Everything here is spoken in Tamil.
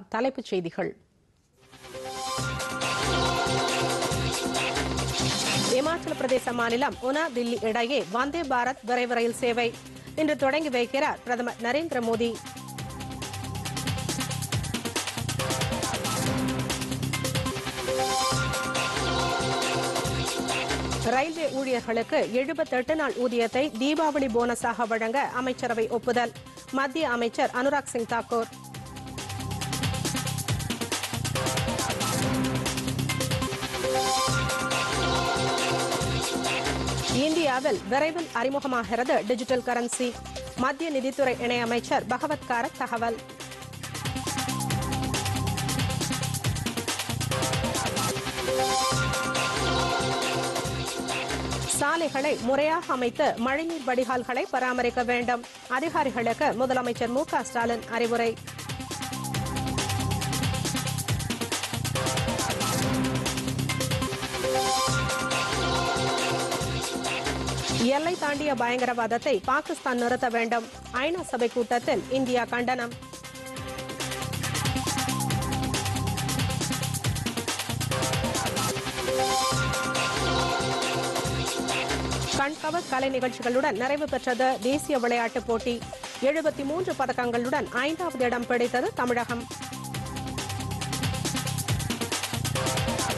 தலைப்புச் செய்திகள் இமாச்சல பிரதேச மாநிலம் உனா தில்லி இடையே வந்தே பாரத் விரைவு ரயில் சேவை இன்று தொடங்கி வைக்கிறார் பிரதமர் நரேந்திர மோடி ரயில்வே ஊழியர்களுக்கு எழுபத்தெட்டு நாள் ஊதியத்தை தீபாவளி போனஸாக வழங்க அமைச்சரவை ஒப்புதல் மத்திய அமைச்சர் அனுராக் சிங் தாக்கூர் இந்தியாவில் விரைவில் அறிமுகமாகிறது டிஜிட்டல் கரன்சி மத்திய நிதித்துறை இணையமைச்சர் பகவத் காரத் தகவல் சாலைகளை முறையாக அமைத்து மழைநீர் வடிகால்களை பராமரிக்க வேண்டும் அதிகாரிகளுக்கு முதலமைச்சர் மு க ஸ்டாலின் அறிவுரை எல்லை தாண்டிய பயங்கரவாதத்தை பாகிஸ்தான் நிறுத்த வேண்டும் ஐநா சபை கூட்டத்தில் இந்தியா கண்டனம் கண்கவர் கலை நிகழ்ச்சிகளுடன் நிறைவு பெற்றது தேசிய விளையாட்டுப் போட்டி எழுபத்தி மூன்று பதக்கங்களுடன் ஐந்தாவது இடம் பிடித்தது தமிழகம்